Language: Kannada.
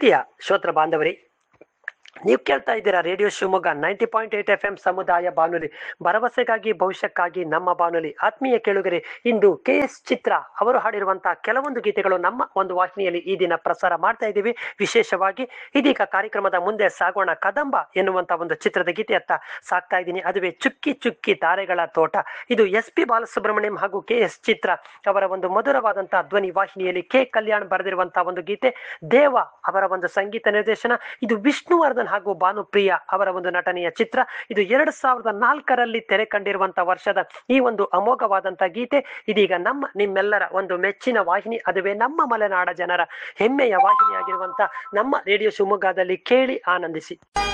ಪ್ರೀತಿಯ ಶ್ರೋತ್ರ ಬಾಂಧವರಿ ನೀವು ಕೇಳ್ತಾ ಇದ್ದೀರಾ radio Shivamogga ninety point eight F M ಸಮುದಾಯ ಬಾನುಲಿ ಭರವಸೆಗಾಗಿ ಭವಿಷ್ಯಕ್ಕಾಗಿ ನಮ್ಮ ಬಾನುಲಿ ಆತ್ಮೀಯ ಕೇಳುಗರೆ ಇಂದು ಕೆ ಎಸ್ ಚಿತ್ರ ಅವರು ಹಾಡಿರುವಂತಹ ಕೆಲವೊಂದು ಗೀತೆಗಳು ನಮ್ಮ ಒಂದು ವಾಹಿನಿಯಲ್ಲಿ ಈ ದಿನ ಪ್ರಸಾರ ಮಾಡ್ತಾ ಇದ್ದೀವಿ ವಿಶೇಷವಾಗಿ ಇದೀಗ ಕಾರ್ಯಕ್ರಮದ ಮುಂದೆ ಸಾಗೋಣ ಕದಂಬ ಎನ್ನುವಂತ ಒಂದು ಚಿತ್ರದ ಗೀತೆಯತ್ತ ಸಾಕ್ತಾ ಇದ್ದೀನಿ ಅದುವೇ ಚುಕ್ಕಿ ಚುಕ್ಕಿ ತಾರೆಗಳ ತೋಟ ಇದು ಎಸ್ ಪಿ ಬಾಲಸುಬ್ರಹ್ಮಣ್ಯಂ ಹಾಗೂ ಕೆ ಎಸ್ ಚಿತ್ರ ಅವರ ಒಂದು ಮಧುರವಾದಂತಹ ಧ್ವನಿ ವಾಹಿನಿಯಲ್ಲಿ ಕೆ ಕಲ್ಯಾಣ್ ಬರೆದಿರುವಂತಹ ಒಂದು ಗೀತೆ ದೇವ ಅವರ ಒಂದು ಸಂಗೀತ ನಿರ್ದೇಶನ ಇದು ವಿಷ್ಣುವರ್ಧನ್ ಹಾಗೂ ಭಾನುಪ್ರಿಯ ಅವರ ಒಂದು ನಟನೆಯ ಚಿತ್ರ ಇದು ಎರಡು ಸಾವಿರದ ನಾಲ್ಕರಲ್ಲಿ ತೆರೆ ಕಂಡಿರುವಂತಹ ವರ್ಷದ ಈ ಒಂದು ಅಮೋಘವಾದಂತಹ ಗೀತೆ ಇದೀಗ ನಮ್ಮ ನಿಮ್ಮೆಲ್ಲರ ಒಂದು ಮೆಚ್ಚಿನ ವಾಹಿನಿ ಅದುವೇ ನಮ್ಮ ಮಲೆನಾಡ ಜನರ ಹೆಮ್ಮೆಯ ವಾಹಿನಿಯಾಗಿರುವಂತಹ ನಮ್ಮ ರೇಡಿಯೋ ಶಿವಮೊಗ್ಗದಲ್ಲಿ ಕೇಳಿ ಆನಂದಿಸಿ